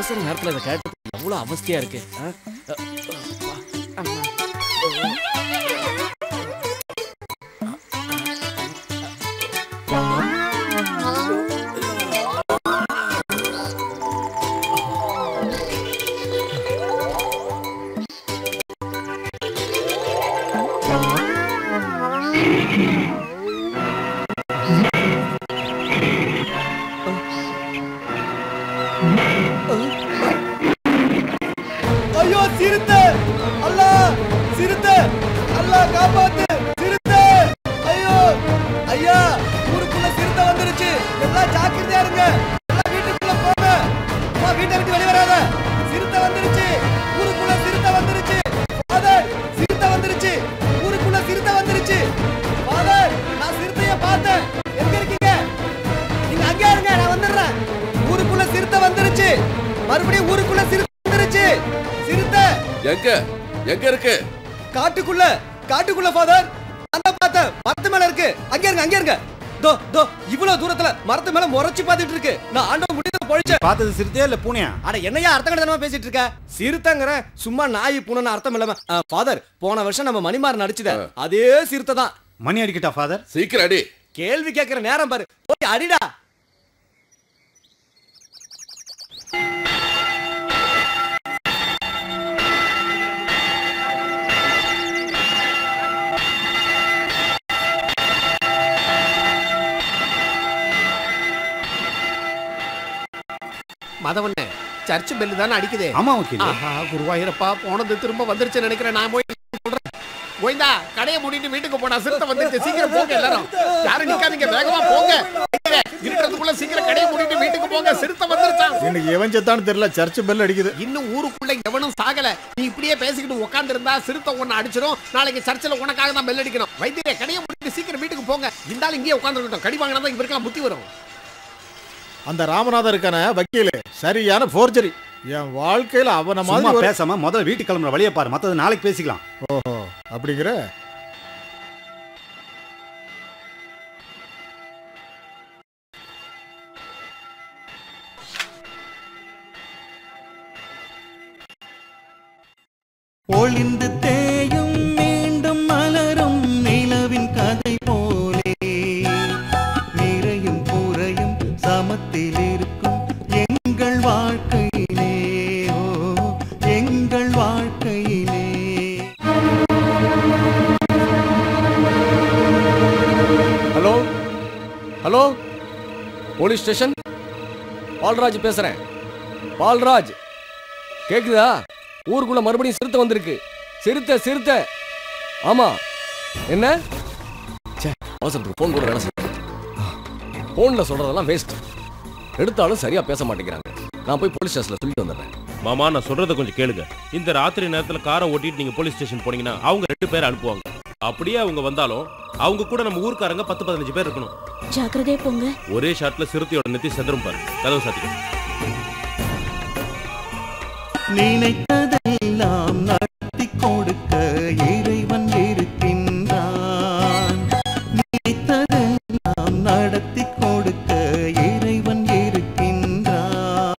அவசர நேரத்துல இதை கேட்டது எவ்வளவு அவஸ்தையா இருக்கு ஆ? ஐயோ சிறுத்தை அல்லா சிறுத்தை அல்லா காப்பாத்து சிறுத்தை ஐயோ ஐயா ஊருக்குள்ள சிறுத்தை வந்துருச்சு எல்லாம் ஜாக்கிரதையா இருங்க எல்லாம் வீட்டுக்குள்ள போங்க அம்மா வீட்டை விட்டு வெளிய வராத சிறுத்தை வந்துருச்சு ஊருக்குள்ள சிறுத்தை வந்துருச்சு ஃபாதர் சிறுத்தை வந்துருச்சு ஊருக்குள்ள சிறுத்தை வந்துருச்சு ஃபாதர் நான் சிறுத்தைய பார்த்தேன் எங்க இருக்கீங்க நீங்க அங்கே இருங்க நான் வந்துடுறேன் ஊருக்குள்ள சிறுத்தை வந்துருச்சு மறுபடியும் ஊருக்குள்ள சிறுத்தை வந்துருச்சு சிறுத்தை எங்க எங்க இருக்கு காட்டுக்குள்ள காட்டுக்குள்ள ஃபாதர் அந்த பார்த்தேன் மரத்து மேல இருக்கு அங்க இருங்க அங்க இருங்க தோ தோ இவ்வளவு தூரத்துல மரத்து மேல முறைச்சு பார்த்துட்டு இருக்கு நான் ஆண்டவன் முடியல பொழிச்சேன் பார்த்தது சிறுத்தையா இல்ல பூனையா அட என்னையா அர்த்தம் கடத்தனமா பேசிட்டு இருக்க சிறுத்தைங்கிற சும்மா நாய் பூனைன்னு அர்த்தம் இல்லாம ஃபாதர் போன வருஷம் நம்ம மணிமாறன் நடிச்சத அதே சிறுத்தை தான் மணி அடிக்கட்டா ஃபாதர் சீக்கிரம் அடி கேள்வி கேட்கிற நேரம் பாரு போய் அடிடா மதவண்ணே சர்ச் பெல்லு தானே அடிக்குது ஆமா வக்கீல் ஆஹா குருவாயிரப்பா போனது திரும்ப வந்துருச்சு நினைக்கிறேன் நான் போய் சொல்றேன் கோவிந்தா கடையை மூடிட்டு வீட்டுக்கு போனா சிறுத்தை வந்துருச்சு சீக்கிரம் போங்க எல்லாரும் யாரும் நிக்காதீங்க வேகமா போங்க இருக்கிறதுக்குள்ள சீக்கிரம் கடையை மூடிட்டு வீட்டுக்கு போங்க சிறுத்தை வந்துருச்சா இன்னைக்கு எவன் செத்தான்னு தெரியல சர்ச் பெல் அடிக்குது இன்னும் ஊருக்குள்ள எவனும் சாகல நீ இப்படியே பேசிக்கிட்டு உட்கார்ந்து இருந்தா சிறுத்தை ஒண்ணு அடிச்சிடும் நாளைக்கு சர்ச்சில் உனக்காக தான் பெல் அடிக்கணும் வைத்தியரே கடையை மூடிட்டு சீக்கிரம் வீட்டுக்கு போங்க இந்த ஆள் இங்கேயே உட்காந்துருக்கட்டும் கடி வாங்கினா தான் இவருக்கெல்லாம் புத்தி வரும் அந்த ராமநாதன் இருக்கான வக்கீல் சரியான ஃபோர்ஜரி என் வாழ்க்கையில அவன சும்மா மாதிரி ஒரு- பேசாம முதல்ல வீட்டுக்கு கிளம்புற வழியை பாரு மத்தது நாளைக்கு பேசிக்கலாம் ஓஹோ அப்படிங்கிற ஒளிந்து தேயும் மீண்டும் மலரும் நிலவின் கதை போலே நிறையும் குறையும் சமத்தில் இருக்கும் எங்கள் வாழ்க்கையிலே ஓ எங்கள் வாழ்க்கையிலே hello hello police station Balraj பேசுறேன் பால்ராஜ் கேக்குதா ஊருக்குள்ள மறுபடியும் சிறுத்தை வந்திருக்கு சிறுத்தை சிறுத்தை ஆமா என்ன ச்சே அவசரத்துக்கு ஃபோன் கூட வேலை செய்யும் ஃபோனில் சொல்றதெல்லாம் வேஸ்ட் எடுத்தாலும் சரியா பேச மாட்டேங்கிறாங்க நான் போய் போலீஸ் ஸ்டேஷன்ல சொல்லிட்டு வந்துடுறேன் மாமா நான் சொல்றத கொஞ்சம் கேளுங்க இந்த ராத்திரி நேரத்துல காரை ஓட்டிட்டு நீங்க போலீஸ் ஸ்டேஷன் போனீங்கன்னா அவங்க ரெண்டு பேர் அனுப்புவாங்க அப்படியே அவங்க வந்தாலும் அவங்க கூட நம்ம ஊர்க்காரங்க பத்து பதினஞ்சு பேர் இருக்கணும் ஜாக்கிரதையா போங்க ஒரே ஷாட்ல சிறுத்தையோட நெத்தி செதறும் பாரு கதவு சாத்திக்க நினைத்த